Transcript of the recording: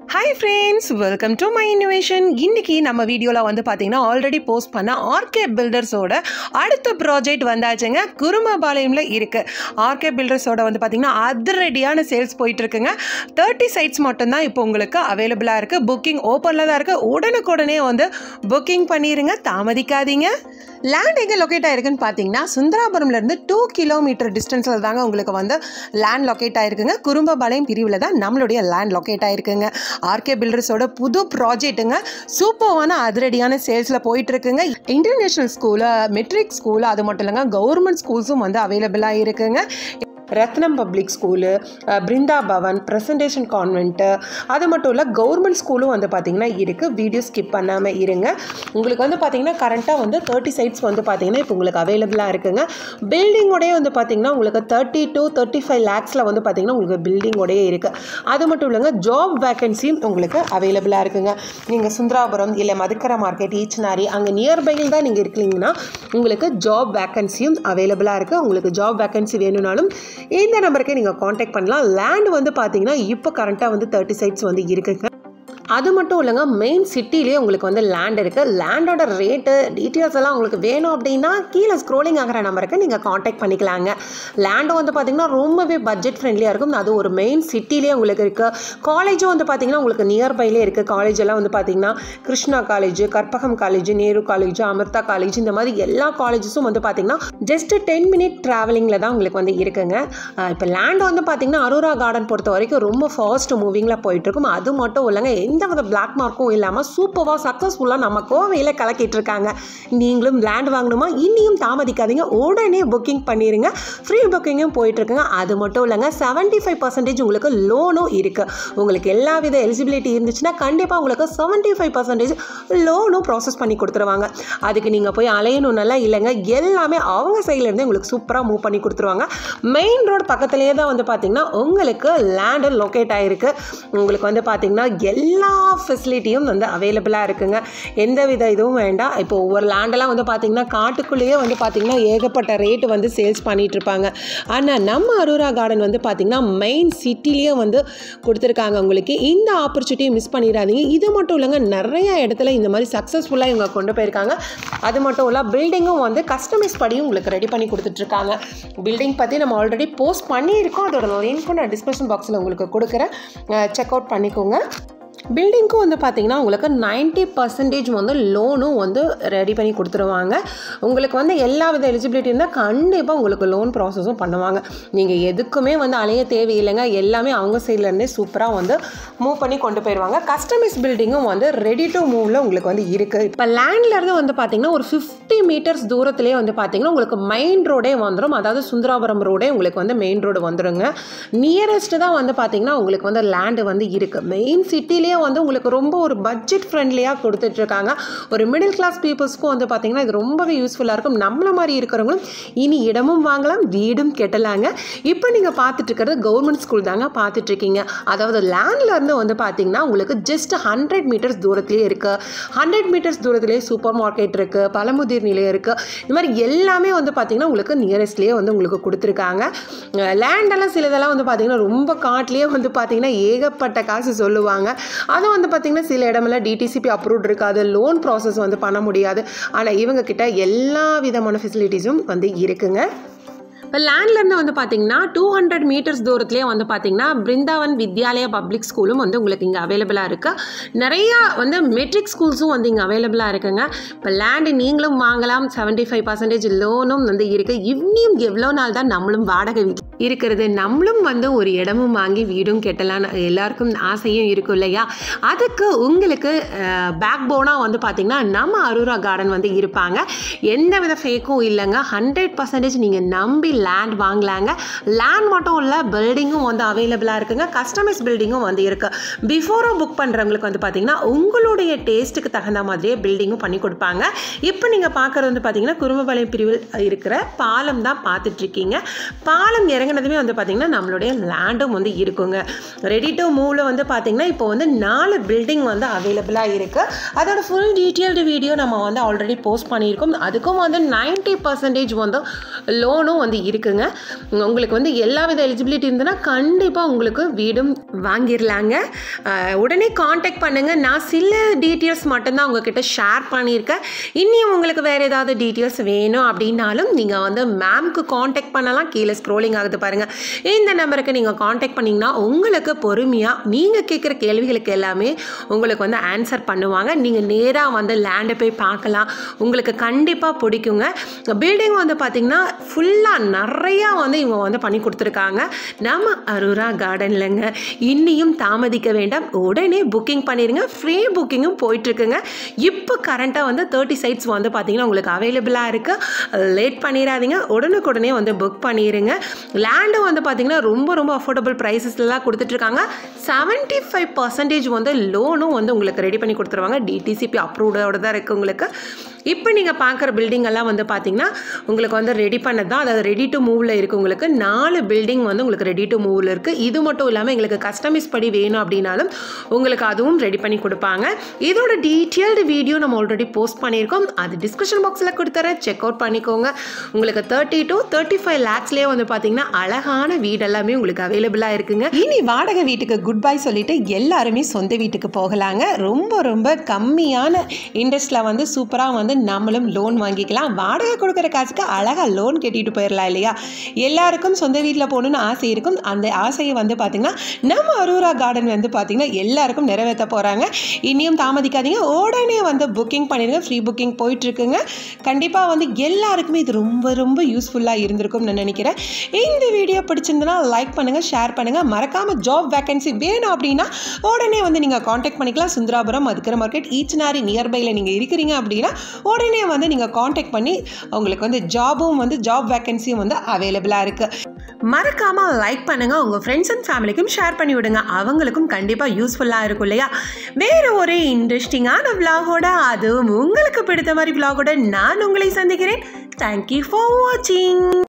hi friends welcome to my innovation இன்னைக்கு நம்ம வீடியோவில் வந்து பார்த்தீங்கன்னா ஆல்ரெடி போஸ்ட் பண்ண ஆர்கே பில்டர்ஸோட அடுத்த ப்ராஜெக்ட் வந்தாச்சுங்க குருமபாளையமில் இருக்குது ஆர்கே பில்டர்ஸோட வந்து பார்த்தீங்கன்னா அதிரடியான சேல்ஸ் போயிட்டு இருக்குங்க தேர்ட்டி சைட்ஸ் மட்டும்தான் இப்போ உங்களுக்கு அவைலபிளாக இருக்குது புக்கிங் ஓப்பனில் தான் இருக்குது உடனுக்குடனே வந்து புக்கிங் பண்ணிடுங்க தாமதிக்காதீங்க லேண்ட் எங்கே லொக்கேட் ஆயிருக்குன்னு பார்த்தீங்கன்னா சுந்தராபுரம்லேருந்து டூ கிலோமீட்டர் டிஸ்டன்ஸில் தாங்க உங்களுக்கு வந்து லேண்ட் லொக்கேட் ஆயிருக்குங்க குறும்பபாளையம் பிரிவில் தான் நம்மளுடைய லேண்ட் லொக்கேட் ஆயிருக்குங்க ஆர்கே பில்டர்ஸோட புது ப்ராஜெக்ட்டுங்க சூப்பர்வான அதிரடியான சேல்ஸில் போயிட்டு இருக்குங்க இன்டர்நேஷ்னல் ஸ்கூலு மெட்ரிக் ஸ்கூலு அது மட்டும் இல்லைங்க கவர்மெண்ட் ஸ்கூல்ஸும் வந்து அவைலபிளாக இருக்குங்க Ratnam public school ah, Brinda Bhavan presentation convent அது மட்டும் இல்லை கவர்மெண்ட் ஸ்கூலும் வந்து பார்த்திங்கன்னா இருக்குது வீடியோ ஸ்கிப் பண்ணாமல் இருங்க உங்களுக்கு வந்து பார்த்திங்கன்னா கரண்ட்டாக வந்து தேர்ட்டி சைட்ஸ் வந்து பார்த்திங்கன்னா இப்போ உங்களுக்கு அவைலபிளாக இருக்குங்க பில்டிங்கோடய வந்து பார்த்திங்கன்னா உங்களுக்கு தேர்ட்டி டு தேர்ட்டி ஃபைவ் லேக்ஸில் வந்து பார்த்திங்கன்னா உங்களுக்கு பில்டிங்கோடய இருக்குது அது மட்டும் இல்லைங்க ஜாப் வேக்கன்சியும் உங்களுக்கு அவைலபிளாக இருக்குங்க நீங்கள் சுந்தராபுரம் இல்லை மதுக்கரை மார்க்கெட் ஈச்சனாரி அங்கே நியர்பையில் தான் நீங்கள் இருக்கீங்கன்னா உங்களுக்கு ஜாப் வேக்கன்சியும் அவைலபிளாக இருக்குது உங்களுக்கு ஜாப் வேக்கன்சி வேணும்னாலும் இந்த நம்பருக்கே நீங்கள் காண்டாக்ட் பண்ணலாம் லேண்ட் வந்து பார்த்தீங்கன்னா இப்போ கரண்ட்டாக வந்து தேர்ட்டி சைட்ஸ் வந்து இருக்குங்க அது மட்டும் இல்லைங்க மெயின் சிட்டிலேயே உங்களுக்கு வந்து லேண்ட் இருக்குது லேண்டோட ரேட்டு டீட்டெயில்ஸ் எல்லாம் உங்களுக்கு வேணும் அப்படின்னா கீழே ஸ்க்ரோலிங் ஆகிற நம்பருக்கு நீங்கள் காண்டாக்ட் பண்ணிக்கலாங்க லேண்டும் வந்து பார்த்திங்கன்னா ரொம்பவே பட்ஜெட் ஃப்ரெண்ட்லியாக இருக்கும் அது ஒரு மெயின் சிட்டிலேயே உங்களுக்கு இருக்குது காலேஜும் வந்து பார்த்திங்கன்னா உங்களுக்கு நியர்பைலே இருக்குது காலேஜ் எல்லாம் வந்து பார்த்திங்கன்னா Krishna college Karpagam college Nehru college Amrita college இந்த மாதிரி எல்லா காலேஜஸும் வந்து பார்த்திங்கன்னா ஜஸ்ட் டென் மினிட் ட்ராவலிங்கில் தான் உங்களுக்கு வந்து இருக்குங்க இப்போ லேண்ட் வந்து பார்த்திங்கன்னா அரோரா கார்டன் பொறுத்த வரைக்கும் ரொம்ப ஃபாஸ்ட் மூவிங்கில் போயிட்டுருக்கும் அது மட்டும் இல்லைங்க எந்த வித பிளாக் மார்க்கும் இல்லாமல் சூப்பராக சக்ஸஸ்ஃபுல்லாக நம்ம கோவையில் கலக்கிட்டு இருக்காங்க நீங்களும் லேண்ட் வாங்கணுமா இன்னியும் தாமதிக்காதீங்க உடனே புக்கிங் பண்ணிடுங்க ஃப்ரீ புக்கிங்கும் போயிட்டுருக்குங்க அது மட்டும் இல்லைங்க செவன்ட்டி ஃபைவ் பர்சன்டேஜ் உங்களுக்கு லோனும் இருக்குது உங்களுக்கு எல்லா வித எலிஜிபிலிட்டி இருந்துச்சுன்னா கண்டிப்பாக உங்களுக்கு செவன்ட்டி ஃபைவ் பர்சன்டேஜ் லோனும் ப்ராசஸ் பண்ணி கொடுத்துருவாங்க அதுக்கு நீங்கள் போய் அலையணும்னால இல்லைங்க எல்லாமே அவங்க சைட்லேருந்தே உங்களுக்கு சூப்பராக மூவ் பண்ணி கொடுத்துருவாங்க மெயின் ரோடு பக்கத்துலேயே தான் வந்து பார்த்தீங்கன்னா உங்களுக்கு லேண்டு லொக்கேட் ஆகிருக்கு உங்களுக்கு வந்து பார்த்தீங்கன்னா எல்லா ஃபெசிலிட்டியும் வந்து அவைலபிளாக இருக்குங்க எந்த வித இதுவும் வேண்டாம் இப்போ ஒவ்வொரு லேண்டெல்லாம் வந்து பார்த்தீங்கன்னா காட்டுக்குள்ளேயே வந்து பார்த்தீங்கன்னா ஏகப்பட்ட ரேட்டு வந்து சேல்ஸ் பண்ணிட்டு இருப்பாங்க ஆனால் நம்ம அரோரா கார்டன் வந்து பார்த்தீங்கன்னா மெயின் சிட்டிலேயே வந்து கொடுத்துருக்காங்க உங்களுக்கு இந்த ஆப்பர்ச்சுனிட்டியை மிஸ் பண்ணிடாதீங்க இது மட்டும் இல்லைங்க நிறைய இடத்துல இந்த மாதிரி சக்ஸஸ்ஃபுல்லாக இவங்க கொண்டு போயிருக்காங்க அது மட்டும் இல்லை பில்டிங்கும் வந்து கஸ்டமைஸ் படியும் உங்களுக்கு ரெடி பண்ணி கொடுத்துட்ருக்காங்க பில்டிங் பற்றி நம்ம ஆல்ரெடி போஸ்ட் பண்ணியிருக்கோம் அதோட லிங்க்கும் நான் டிஸ்கிரிப்ஷன் பாக்ஸில் உங்களுக்கு கொடுக்குறேன் செக் அவுட் பண்ணிக்கோங்க பில்டிங்க்கும் வந்து பார்த்தீங்கன்னா உங்களுக்கு 90% பர்சன்டேஜ் வந்து லோனும் வந்து ரெடி பண்ணி கொடுத்துருவாங்க உங்களுக்கு வந்து எல்லா வித எலிஜிபிலிட்டி இருந்தால் கண்டிப்பாக உங்களுக்கு லோன் ப்ராசஸும் பண்ணுவாங்க நீங்கள் எதுக்குமே வந்து அலைய தேவையில்லைங்க எல்லாமே அவங்க சைட்லேருந்தே சூப்பராக வந்து மூவ் பண்ணி கொண்டு போயிடுவாங்க கஸ்டமைஸ் பில்டிங்கும் வந்து ரெடி டு மூவில் உங்களுக்கு வந்து இருக்குது இப்போ லேண்ட்லேருந்து வந்து பார்த்தீங்கன்னா ஒரு ஃபிஃப்டி மீட்டர்ஸ் தூரத்துலேயே வந்து பார்த்தீங்கன்னா உங்களுக்கு மெயின் ரோடே வந்துடும் அதாவது சுந்தராபுரம் ரோடே உங்களுக்கு வந்து மெயின் ரோடு வந்துடுங்க நியரஸ்ட் தான் வந்து பார்த்தீங்கன்னா உங்களுக்கு வந்து லேண்டு வந்து இருக்குது மெயின் சிட்டிலேயே வந்து உங்களுக்கு ரொம்ப ஒரு பட்ஜெட் ஃப்ரெண்ட்லியாக கொடுத்துட்ருக்காங்க ஒரு மிடில் கிளாஸ் பீப்புள்ஸ்க்கும் வந்து பார்த்தீங்கன்னா இது ரொம்பவே யூஸ்ஃபுல்லாக இருக்கும் நம்மள மாதிரி இருக்கிறவங்களும் இனி இடமும் வாங்கலாம் வீடும் கெட்டலாங்க இப்போ நீங்கள் பார்த்துட்டு இருக்கிறது கவர்மெண்ட் ஸ்கூல் தாங்க பார்த்துட்டு இருக்கீங்க அதாவது லேண்ட்லேருந்து வந்து பார்த்தீங்கன்னா உங்களுக்கு ஜஸ்ட் ஹண்ட்ரட் மீட்டர்ஸ் தூரத்துலேயே இருக்குது ஹண்ட்ரட் மீட்டர்ஸ் தூரத்துலேயே சூப்பர் மார்க்கெட் இருக்குது பழமுதிர் நிலையம் இருக்குது இந்த மாதிரி எல்லாமே வந்து பார்த்தீங்கன்னா உங்களுக்கு நியரஸ்ட்லேயே வந்து உங்களுக்கு கொடுத்துருக்காங்க லேண்டெல்லாம் சிலதெல்லாம் வந்து பார்த்தீங்கன்னா ரொம்ப காட்டிலேயே வந்து பார்த்தீங்கன்னா ஏகப்பட்ட காசு சொல்லுவாங்க அதுவும் வந்து பார்த்திங்கன்னா சில இடமெல்லாம் டிடிசிபி அப்ரூவ்ட் இருக்காது லோன் ப்ராசஸ் வந்து பண்ண முடியாது ஆனால் இவங்க கிட்ட எல்லா விதமான ஃபெசிலிட்டிஸும் வந்து இருக்குங்க இப்போ லேண்ட்லேருந்து வந்து பார்த்தீங்கன்னா டூ ஹண்ட்ரட் மீட்டர்ஸ் தூரத்துலேயே வந்து பார்த்தீங்கன்னா பிருந்தாவன் வித்யாலயா பப்ளிக் ஸ்கூலும் வந்து உங்களுக்கு இங்கே அவைலபிளாக இருக்குது நிறையா வந்து மெட்ரிக் ஸ்கூல்ஸும் வந்து இங்கே அவைலபிளாக இருக்குங்க இப்போ லேண்டு நீங்களும் வாங்கலாம் செவன்ட்டி ஃபைவ் பர்சன்டேஜ் லோனும் வந்து இருக்குது இன்னும் எவ்வளோ நாள் தான் நம்மளும் வாடகை வீட்டில் இருக்கிறது நம்மளும் வந்து ஒரு இடமும் வாங்கி வீடும் கெட்டலான்னு எல்லாருக்கும் ஆசையும் இருக்கும் இல்லையா அதுக்கு உங்களுக்கு பேக் போனாக வந்து பார்த்திங்கன்னா நம்ம அரோரா கார்டன் வந்து இருப்பாங்க எந்த வித ஃபேக்கும் இல்லைங்க ஹண்ட்ரட் பர்சன்டேஜ் நீங்கள் நம்பி லேண்ட் வாங்கலாங்க லேண்ட் மட்டும் இல்லை பில்டிங்கும் வந்து அவைலபிளாக இருக்குங்க கஸ்டமைஸ் பில்டிங்கும் வந்து இருக்குது பிஃபோராக புக் பண்ணுறவங்களுக்கு வந்து பார்த்தீங்கன்னா உங்களுடைய டேஸ்ட்டுக்கு தகுந்த மாதிரியே பில்டிங்கும் பண்ணி கொடுப்பாங்க இப்போ நீங்கள் பார்க்குறது வந்து பார்த்தீங்கன்னா குறும்பபாளையம் பிரிவில் இருக்கிற பாலம் தான் பார்த்துட்ருக்கீங்க பாலம் இறங்க இறங்குனதுமே வந்து பார்த்திங்கன்னா நம்மளுடைய லேண்டும் வந்து இருக்குங்க ரெடி டு மூவில் வந்து பார்த்திங்கன்னா இப்போ வந்து நாலு பில்டிங் வந்து அவைலபிளாக இருக்குது அதோட ஃபுல் டீட்டெயில்டு வீடியோ நம்ம வந்து ஆல்ரெடி போஸ்ட் பண்ணியிருக்கோம் அதுக்கும் வந்து நைன்ட்டி பர்சன்டேஜ் வந்து லோனும் வந்து இருக்குங்க உங்களுக்கு வந்து எல்லா வித எலிஜிபிலிட்டி இருந்ததுன்னா கண்டிப்பாக உங்களுக்கு வீடும் வாங்கிடலாங்க அஹ் உடனே காண்டாக்ட் பண்ணுங்கள் நான் சில டீட்டெயில்ஸ் மட்டும்தான் உங்ககிட்ட ஷேர் பண்ணியிருக்கேன் இன்னியும் உங்களுக்கு வேறு ஏதாவது டீட்டெயில்ஸ் வேணும் அப்படின்னாலும் நீங்கள் வந்து மேம்க்கு காண்டாக்ட் பண்ணலாம் கீழே ஸ்க்ரோலிங் ஆகுது பாருங்கள் இந்த நம்பருக்கு நீங்கள் காண்டாக்ட் பண்ணிங்கன்னா உங்களுக்கு பொறுமையாக நீங்கள் கேட்குற கேள்விகளுக்கு எல்லாமே உங்களுக்கு வந்து ஆன்சர் பண்ணுவாங்க நீங்கள் நேராக வந்து லேண்டை போய் பார்க்கலாம் உங்களுக்கு கண்டிப்பாக பிடிக்குங்க பில்டிங் வந்து பார்த்திங்கன்னா ஃபுல்லாக நிறையா வந்து இவங்க வந்து பண்ணி கொடுத்துருக்காங்க நம்ம அருரா கார்டன்லங்க இன்னியும் தாமதிக்க வேண்டாம் உடனே புக்கிங் பண்ணிடுங்க ஃப்ரீ புக்கிங்கும் போயிட்டுருக்குங்க இப்போ கரண்ட்டாக வந்து தேர்ட்டி சைட்ஸ் வந்து பார்த்திங்கன்னா உங்களுக்கு அவைலபிளாக இருக்குது லேட் பண்ணிடாதீங்க உடனுக்குடனே வந்து புக் பண்ணிடுங்க லேண்டும் வந்து பார்த்திங்கன்னா ரொம்ப ரொம்ப அஃபோர்டபுள் ப்ரைஸஸ்லாம் கொடுத்துட்ருக்காங்க செவன்ட்டி ஃபைவ் பர்சன்டேஜ் வந்து லோனும் வந்து உங்களுக்கு ரெடி பண்ணி கொடுத்துருவாங்க டிடிசிபி அப்ரூவ்டோட தான் இருக்குது உங்களுக்கு இப்போ நீங்கள் பார்க்குற பில்டிங் எல்லாம் வந்து பார்த்தீங்கன்னா உங்களுக்கு வந்து ரெடி பண்ணது தான் அதாவது ரெடி டு மூவில் இருக்குது உங்களுக்கு நாலு பில்டிங் வந்து உங்களுக்கு ரெடி டு மூவில் இருக்குது இது மட்டும் இல்லாமல் எங்களுக்கு கஸ்டமைஸ் படி வேணும் அப்படின்னாலும் உங்களுக்கு அதுவும் ரெடி பண்ணி கொடுப்பாங்க இதோட டீட்டெயில்டு வீடியோ நம்ம ஆல்ரெடி போஸ்ட் பண்ணியிருக்கோம் அது டிஸ்கிரிப்ஷன் பாக்ஸில் கொடுத்துறேன் செக் அவுட் பண்ணிக்கோங்க உங்களுக்கு தேர்ட்டி டு தேர்ட்டி ஃபைவ் லேக்ஸ்லேயே வந்து பார்த்தீங்கன்னா அழகான வீடு எல்லாமே உங்களுக்கு அவைலபிளாக இருக்குங்க இனி வாடகை வீட்டுக்கு குட் பை சொல்லிட்டு எல்லாருமே சொந்த வீட்டுக்கு போகலாங்க ரொம்ப ரொம்ப கம்மியான இன்ட்ரெஸ்ட்டில் வந்து சூப்பராக வந்து நம்மளும் லோன் வாங்கிக்கலாம் வாடகை கொடுக்குற காசுக்கு அழகாக லோன் கட்டிட்டு போயிடலாம் இல்லையா எல்லாருக்கும் சொந்த வீட்டில் போகணுன்னு ஆசை இருக்கும் அந்த ஆசையை வந்து பார்த்திங்கன்னா நம்ம அரூரா கார்டன் வந்து பார்த்திங்கன்னா எல்லாருக்கும் நிறைவேற்ற போகிறாங்க இனியும் தாமதிக்காதீங்க உடனே வந்து புக்கிங் பண்ணிடுங்க ஃப்ரீ புக்கிங் போயிட்டுருக்குங்க கண்டிப்பாக வந்து எல்லாருக்குமே இது ரொம்ப ரொம்ப யூஸ்ஃபுல்லாக இருந்திருக்கும்னு நான் நினைக்கிறேன் இந்த வீடியோ பிடிச்சிருந்தனா லைக் பண்ணுங்கள் ஷேர் பண்ணுங்கள் மறக்காமல் ஜாப் வேகன்சி வேணும் அப்படின்னா உடனே வந்து நீங்கள் காண்டாக்ட் பண்ணிக்கலாம் சுந்தராபுரம் மதுக்கர மார்க்கெட் ஈச்சனாரி நியர்பையில் நீங்கள் இருக்கிறீங்க அப்படின்னா உடனே வந்து நீங்கள் காண்டாக்ட் பண்ணி உங்களுக்கு வந்து ஜாபும் வந்து ஜாப் வேகன்சியும் வந்து அவைலபிளாக இருக்குது மறக்காமல் லைக் பண்ணுங்கள் உங்கள் ஃப்ரெண்ட்ஸ் அண்ட் ஃபேமிலிக்கும் ஷேர் பண்ணி விடுங்க அவங்களுக்கும் கண்டிப்பாக யூஸ்ஃபுல்லாக இருக்கும் இல்லையா வேறு ஒரு இன்ட்ரெஸ்டிங்கான விலாகோட அதுவும் உங்களுக்கு பிடித்த மாதிரி விலாகோட நான் உங்களை சந்திக்கிறேன் தேங்க்யூ ஃபார் வாட்சிங்